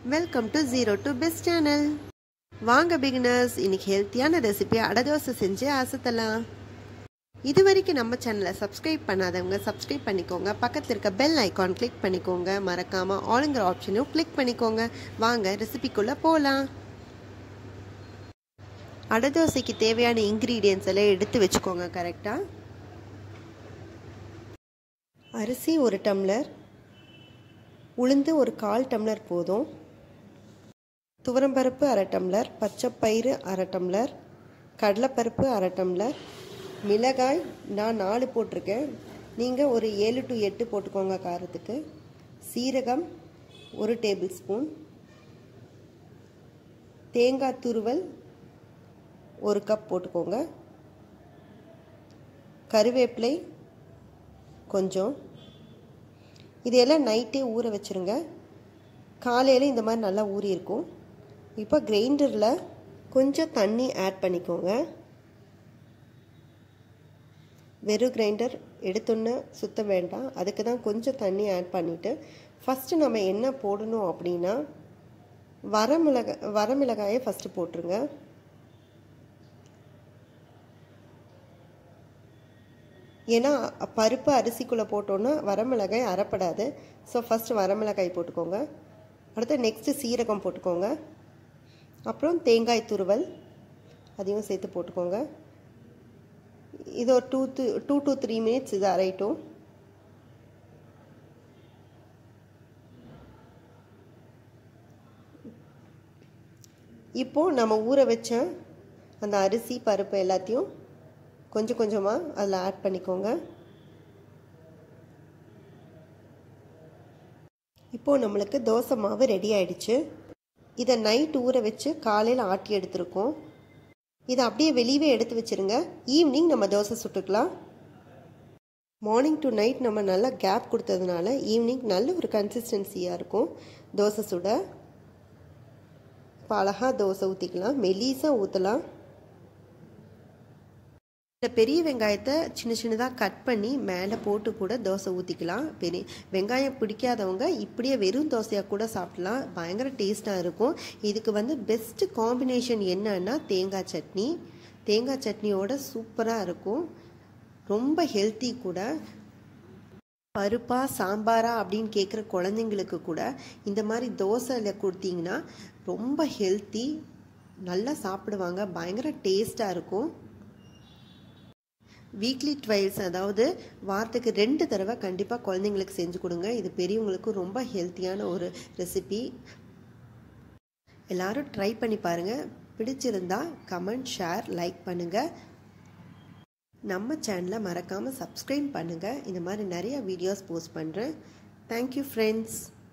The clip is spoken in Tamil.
welcome to zero to best channel வாங்க பிகினர்ஸ் இன்னைக்கு ஹெல்த்தியான ரெசிபி அடை தோசை செஞ்சு ஆசத்தலாம் இது வரைக்கும் நம்ம சேனலை சப்ஸ்கிரைப் பண்ணாதவங்க சப்ஸ்கிரைப் பண்ணிக்கோங்க பக்கத்தில் இருக்க பெல் ஐக்கான் கிளிக் பண்ணிக்கோங்க மறக்காமல் ஆளுங்கிற ஆப்ஷனையும் கிளிக் பண்ணிக்கோங்க வாங்க ரெசிபிக்குள்ளே போகலாம் அடை தோசைக்கு தேவையான இன்க்ரீடியன்ஸ் எல்லாம் எடுத்து வச்சுக்கோங்க கரெக்டாக அரிசி ஒரு டம்ளர் உளுந்து ஒரு கால் டம்ளர் போதும் துவரம்பருப்பு அரை டம்ளர் பச்சைப்பயிறு அரை டம்ளர் கடலைப்பருப்பு அரை டம்ளர் மிளகாய் நான் நாலு போட்டிருக்கேன் நீங்கள் ஒரு ஏழு டு எட்டு போட்டுக்கோங்க காரத்துக்கு சீரகம் ஒரு டேபிள் ஸ்பூன் தேங்காய் துருவல் ஒரு கப் போட்டுக்கோங்க கருவேப்பிலை கொஞ்சம் இதையெல்லாம் நைட்டே ஊற வச்சுருங்க காலையில் இந்த மாதிரி நல்லா ஊறி இருக்கும் இப்போ கிரைண்டரில் கொஞ்சம் தண்ணி ஆட் பண்ணிக்கோங்க வெறும் கிரைண்டர் எடுத்தோன்னே சுத்த வேண்டாம் அதுக்கு தான் கொஞ்சம் தண்ணி ஆட் பண்ணிவிட்டு ஃபஸ்ட்டு நம்ம என்ன போடணும் அப்படின்னா வரமிளகாய் வரமிளகாயை ஃபஸ்ட்டு போட்டுருங்க ஏன்னா பருப்பு அரிசிக்குள்ளே போட்டோன்னா வரமிளகாய் அரைப்படாது ஸோ ஃபஸ்ட்டு வரமிளகாய் போட்டுக்கோங்க அடுத்து நெக்ஸ்ட்டு சீரகம் போட்டுக்கோங்க அப்புறம் தேங்காய் துருவல் அதையும் சேர்த்து போட்டுக்கோங்க இது ஒரு two to two to three minutes இது அரைட்டும் இப்போது நம்ம ஊற வச்ச அந்த அரிசி பருப்பு எல்லாத்தையும் கொஞ்சம் கொஞ்சமாக அதில் ஆட் பண்ணிக்கோங்க இப்போது நம்மளுக்கு தோசை மாவு ரெடி ஆயிடுச்சு இதை நைட் ஊற வச்சு காலையில் ஆட்டி எடுத்துருக்கோம் இதை அப்படியே வெளியவே எடுத்து வச்சுருங்க ஈவினிங் நம்ம தோசை சுட்டுக்கலாம் மார்னிங் டு நைட் நம்ம நல்லா கேப் கொடுத்ததுனால ஈவினிங் நல்ல ஒரு கன்சிஸ்டன்சியாக இருக்கும் தோசை சுட இப்போ அழகாக தோசை ஊற்றிக்கலாம் மெலீஸாக ஊற்றலாம் இந்த பெரிய வெங்காயத்தை சின்ன சின்னதாக கட் பண்ணி மேலே போட்டு கூட தோசை ஊற்றிக்கலாம் பெரிய வெங்காயம் பிடிக்காதவங்க இப்படியே வெறும் தோசையாக கூட சாப்பிடலாம் பயங்கர டேஸ்ட்டாக இருக்கும் இதுக்கு வந்து பெஸ்ட்டு காம்பினேஷன் என்னன்னா தேங்காய் சட்னி தேங்காய் சட்னியோட சூப்பராக இருக்கும் ரொம்ப ஹெல்த்தி கூட பருப்பா சாம்பாரா அப்படின்னு கேட்குற குழந்தைங்களுக்கு கூட இந்த மாதிரி தோசையில் கொடுத்தீங்கன்னா ரொம்ப ஹெல்த்தி நல்லா சாப்பிடுவாங்க பயங்கர டேஸ்ட்டாக இருக்கும் வீக்லி ட்வைல்ஸ் அதாவது வாரத்துக்கு ரெண்டு தடவை கண்டிப்பாக குழந்தைங்களுக்கு செஞ்சு கொடுங்க இது பெரியவங்களுக்கு ரொம்ப ஹெல்த்தியான ஒரு ரெசிபி எல்லாரும் ட்ரை பண்ணி பாருங்கள் பிடிச்சிருந்தா கமெண்ட் ஷேர் லைக் பண்ணுங்கள் நம்ம சேனலை மறக்காமல் சப்ஸ்கிரைப் பண்ணுங்கள் இந்த மாதிரி நிறைய வீடியோஸ் போஸ்ட் பண்ணுறேன் தேங்க்யூ ஃப்ரெண்ட்ஸ்